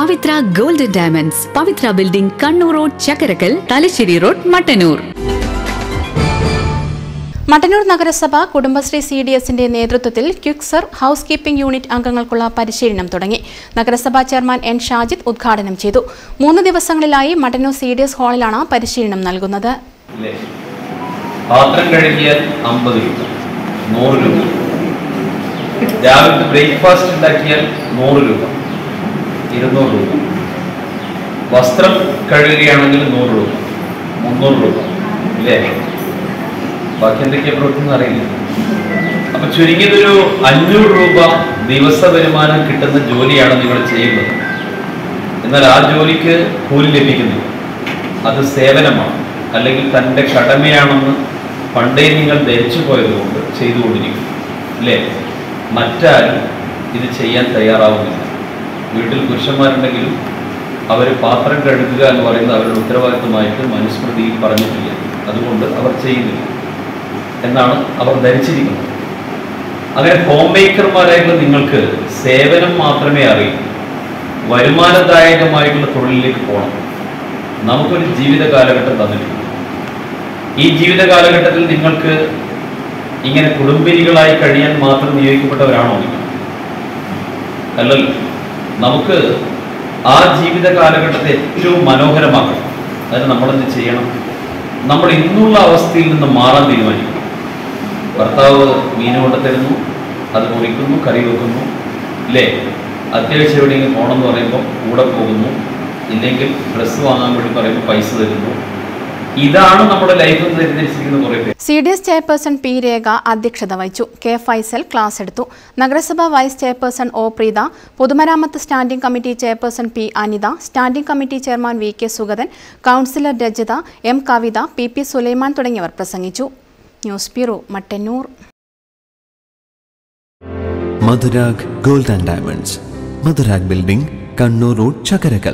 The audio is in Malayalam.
പവിത്ര golden diamonds Pavithra building Kannur road Chakkarakkal Thalassery road Mattannur Mattannur നഗരസഭ കുടുംബശ്രീ സി ഡി എസിന്റെ നേതൃത്വത്തിൽ ക്വിക്സർ ഹൗസ് കീപ്പിംഗ് യൂണിറ്റ് അംഗങ്ങൾക്കുള്ള പരിശീലനം തുടങ്ങി നഗരസഭാ ചെയർമാൻ എൻ ഷാജിദ് ഉദ്ഘാടനം ചെയ്തു മൂന്ന് ദിവസങ്ങളിലായി മട്ടന്നൂർ സി ഡി എസ് ഹാളിലാണ് പരിശീലനം നൽകുന്നത് ഇല്ലേ പാത്രം കഴുകിയാൽ അമ്പത് രൂപ നൂറ് രൂപ രാവിലത്തെ ബ്രേക്ക്ഫാസ്റ്റ് ഉണ്ടാക്കിയാൽ നൂറ് രൂപ ഇരുന്നൂറ് രൂപ വസ്ത്രം കഴുകുകയാണെങ്കിൽ നൂറ് രൂപ മുന്നൂറ് രൂപ ഇല്ലേ ബാക്കി എന്തൊക്കെയാ പ്രവർത്തനം അറിയില്ല അപ്പൊ ചുരുങ്ങിയതൊരു അഞ്ഞൂറ് രൂപ ദിവസ വരുമാനം കിട്ടുന്ന ജോലിയാണ് നിങ്ങൾ ചെയ്യുന്നത് എന്നാൽ ആ ജോലിക്ക് കൂലി ലഭിക്കുന്നു അത് സേവനമാണ് അല്ലെങ്കിൽ തൻ്റെ കടമയാണെന്ന് പണ്ടേ നിങ്ങൾ ധരിച്ചു പോയതുകൊണ്ട് ചെയ്തുകൊണ്ടിരിക്കുന്നു അല്ലേ മറ്റാരും ഇത് ചെയ്യാൻ തയ്യാറാവുന്നില്ല വീട്ടിൽ പുരുഷന്മാരുണ്ടെങ്കിലും അവർ പാത്രം കഴുകുക എന്ന് പറയുന്നത് അവരുടെ ഉത്തരവാദിത്വമായിട്ട് മനുസ്മൃതിയിൽ പറഞ്ഞിട്ടില്ല അതുകൊണ്ട് അവർ ചെയ്യുന്നില്ല എന്നാണ് അവർ ധരിച്ചിരിക്കുന്നത് അങ്ങനെ ഹോം മേക്കർമാരായിട്ടുള്ള നിങ്ങൾക്ക് സേവനം മാത്രമേ അറിയൂ വരുമാനദായകമായിട്ടുള്ള തൊഴിലിലേക്ക് പോകണം നമുക്കൊരു ജീവിത കാലഘട്ടം തന്നിട്ടുണ്ട് ഈ ജീവിത കാലഘട്ടത്തിൽ നിങ്ങൾക്ക് ഇങ്ങനെ കുടുംബിനികളായി കഴിയാൻ മാത്രം നിയോഗിക്കപ്പെട്ടവരാണോ നിങ്ങൾ അല്ലല്ലോ നമുക്ക് ആ ജീവിത കാലഘട്ടത്തെ ഏറ്റവും മനോഹരമാക്കണം അതിന് നമ്മളെന്ത് ചെയ്യണം നമ്മൾ ഇന്നുള്ള അവസ്ഥയിൽ നിന്ന് മാറാൻ തീരുമാനിക്കണം ഭർത്താവ് മീൻ കൊണ്ട് തരുന്നു അത് മുറിക്കുന്നു കറി വെക്കുന്നു ഇല്ലേ അത്യാവശ്യം എവിടെയെങ്കിലും പോകണമെന്ന് പറയുമ്പോൾ കൂടെ പോകുന്നു ഇല്ലെങ്കിൽ ഡ്രസ്സ് വാങ്ങാൻ വേണ്ടി പറയുമ്പോൾ പൈസ തരുന്നു ഇതാണ് നമ്മുടെ ലൈഫ് എന്ന് തെറ്റിദ്ധരിച്ചിരിക്കുന്ന കുറേ പേര് C D S chairperson P Rekha അധ്യക്ഷത വഹിച്ചു കെ ഫൈസൽ ക്ലാസ് എടുത്തു നഗരസഭ വൈസ് ചെയർപേഴ്സൺ ഒ പ്രീത പൊതുമരാമത്ത് standing committee chairperson P Anitha standing committee chairman V K Sugathan councillor Rajitha M Kavitha P P Sulaiman തുടങ്ങിയവർ പ്രസംഗിച്ചു news bureau Mattannur Madhurag gold and diamonds Madhurag building Kannur road ചകരകൽ